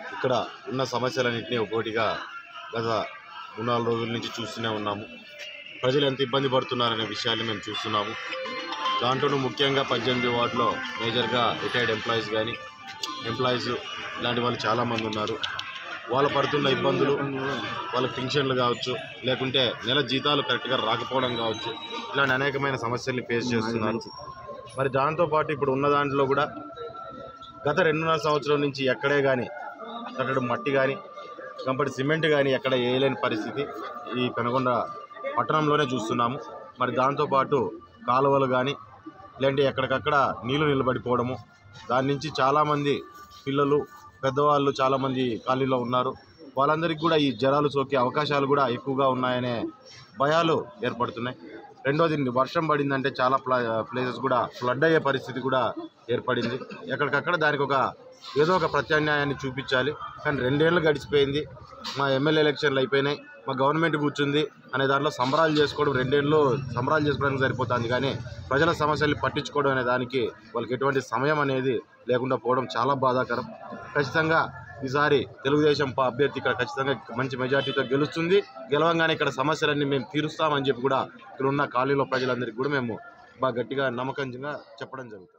ఇక్కడ ఉన్న సమస్యలన్నింటినీ ఒక్కోటిగా గత మూడు నాలుగు రోజుల నుంచి చూస్తూనే ఉన్నాము ప్రజలు ఎంత ఇబ్బంది పడుతున్నారనే విషయాన్ని మేము చూస్తున్నాము దాంట్లోనూ ముఖ్యంగా పద్దెనిమిది వార్డులో మేజర్గా రిటైర్డ్ ఎంప్లాయీస్ కానీ ఎంప్లాయీస్ ఇలాంటి వాళ్ళు చాలామంది ఉన్నారు వాళ్ళు పడుతున్న ఇబ్బందులు వాళ్ళ పింఛన్లు కావచ్చు లేకుంటే నెల జీతాలు కరెక్ట్గా రాకపోవడం కావచ్చు ఇలాంటి అనేకమైన సమస్యల్ని ఫేస్ చేస్తున్నారు మరి దాంతోపాటు ఇప్పుడు ఉన్న దాంట్లో కూడా గత రెండున్నర సంవత్సరం నుంచి ఎక్కడే కానీ కట్టడం మట్టి కానీ కంపటి సిమెంట్ కానీ ఎక్కడ వేయలేని పరిస్థితి ఈ పెనగొండ పట్టణంలోనే చూస్తున్నాము మరి దాంతోపాటు కాలువలు కానీ ఇలాంటి ఎక్కడికక్కడ నీళ్లు నిలబడిపోవడము దాని నుంచి చాలామంది పిల్లలు పెద్దవాళ్ళు చాలామంది ఖాళీలో ఉన్నారు వాళ్ళందరికీ కూడా ఈ జ్వరాలు సోకే అవకాశాలు కూడా ఎక్కువగా ఉన్నాయనే భయాలు ఏర్పడుతున్నాయి రెండోది వర్షం పడిందంటే చాలా ప్లా ప్లేసెస్ కూడా ఫ్లడ్ అయ్యే పరిస్థితి కూడా ఏర్పడింది ఎక్కడికక్కడ దానికి ఒక ఏదో ఒక ప్రత్యామ్నాయాన్ని చూపించాలి కానీ రెండేళ్ళు గడిచిపోయింది మా ఎమ్మెల్యే ఎలక్షన్లు అయిపోయినాయి మా గవర్నమెంట్ కూర్చుంది అనే దాంట్లో సంబరాలు చేసుకోవడం రెండేళ్ళు సంబరాలు చేసుకోవడానికి సరిపోతుంది కానీ ప్రజల సమస్యల్ని పట్టించుకోవడం అనే దానికి వాళ్ళకి ఎటువంటి సమయం అనేది లేకుండా పోవడం చాలా బాధాకరం ఖచ్చితంగా ఈసారి తెలుగుదేశం పా- అభ్యర్థి ఇక్కడ ఖచ్చితంగా మంచి మెజార్టీతో గెలుస్తుంది గెలవంగానే ఇక్కడ సమస్యలన్నీ మేము తీరుస్తామని చెప్పి కూడా ఇక్కడ ఉన్న ఖాళీలో ప్రజలందరికీ కూడా మేము బాగా గట్టిగా నమ్మకంగా చెప్పడం జరుగుతుంది